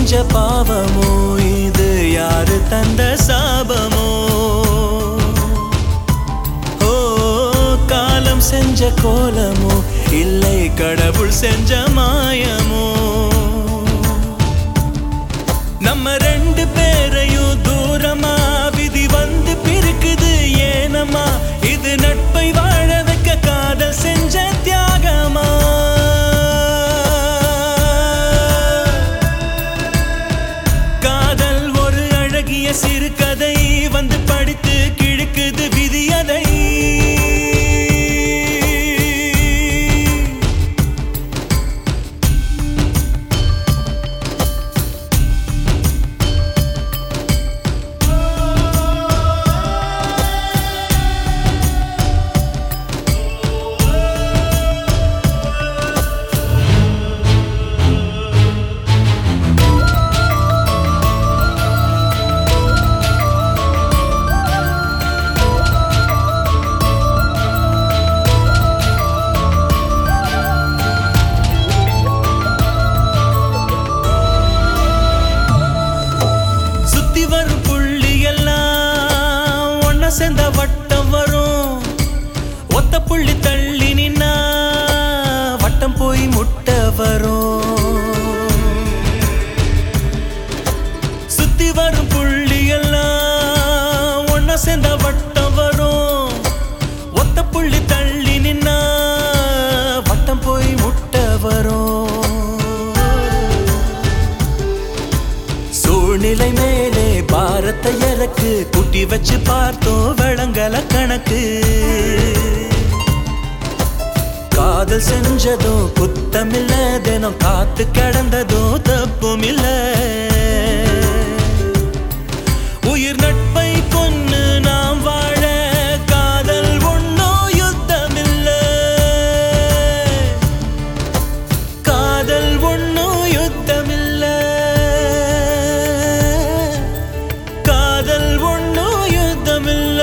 செஞ்ச பாவமோ இது யாரு தந்த சாபமோ ஓ காலம் செஞ்ச கோலமோ இல்லை கடவுள் செஞ்ச மாயமோ நம்ம ரெண்டு பேரையும் தூரமா விதி வந்து பிரிக்குது ஏனம்மா இது நட்பை வாழ வைக்க காதல் செஞ்ச தியாகமா காதல் ஒரு அழகிய சிறுகதை வந்து படித்து கிழக்குது விதியதை சுத்தி வரும் புள்ளி எல்லாம் ஒன்ன சேர்ந்த வட்டம் வரும் ஒத்த புள்ளி தள்ளி நின்னா வட்டம் போய் முட்டை வரும் சுத்தி வரும் புள்ளி எல்லாம் ஒன்ன சேர்ந்த வட்டம் வரும் ஒத்த புள்ளி தள்ளி நின்னா வட்டம் போய் முட்டை வரும் சூழ்நிலை மேலே பாரத்தை இறக்கு குட்டி வச்சு பார்த்தோம் விளங்கல கணக்கு காதல் செஞ்சதும் குத்தமில்ல தினம் காத்து கிடந்ததும் தப்பும் இல்ல உயிர் நட்பை கொன்னு நாம் வாழ காதல் ஒன்னோ யுத்தமில்ல காதல் ஒன்னும் யுத்தமில்ல காதல் ஒன்னும் யுத்தமில்ல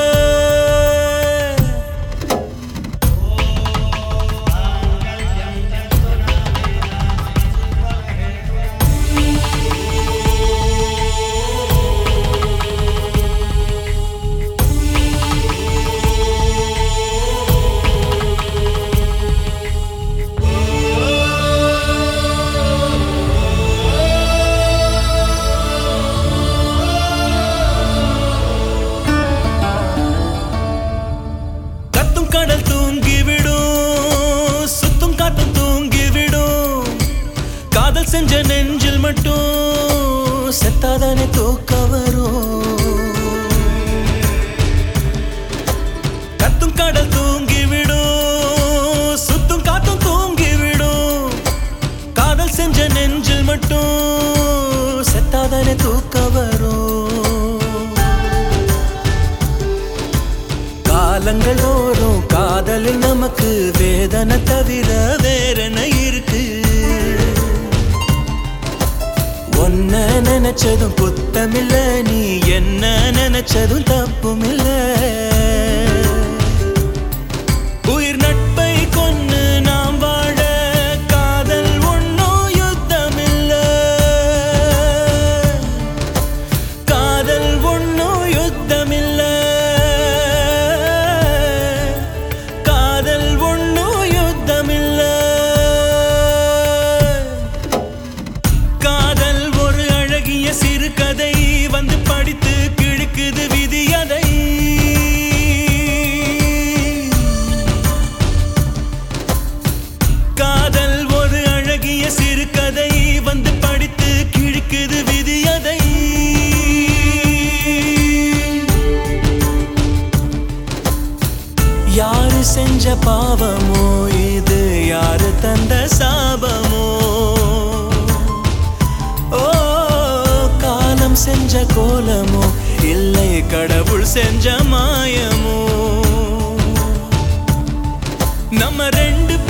கத்தும் கடல் தூங்கிவிடும் சுத்தும் காத்தும் தூங்கிவிடும் காதல் செஞ்ச நெஞ்சில் மட்டும் செத்தாதானே தூக்க வரும் கத்தும் கடல் தூங்கிவிடும் சுத்தும் காத்தும் தூங்கிவிடும் காதல் செஞ்ச நெஞ்சில் மட்டும் செத்தாதானே தூக்க வரும் காலங்கள் தோறும் காதலில் நமக்கு வேதனை தவிர வேறென்ன இருக்கு ஒன்ன நினைச்சதும் குத்தமில்ல நீ என்ன நினைச்சதும் தப்புமில்ல உயிர் நட்பை கொன்னு நாம் வாழ காதல் ஒன்னும் யுத்தமில்ல காதல் ஒன்னும் யுத்தமில்ல காதல் ஒன்னும் யுத்தமில்ல காதல் ஒரு அழகிய சிறுகதை வந்து படித்து கிழக்குது விதியதை காதல் ஒரு அழகிய சிறுகதை வந்து படித்து கிழிக்குது விதியதை யாரு செஞ்ச பாவமோ இது யாரு தந்த சாபமோ ஓ காலம் செஞ்ச கோலமோ இல்லை கடவுள் செஞ்ச மாயமோ நம்ம ரெண்டு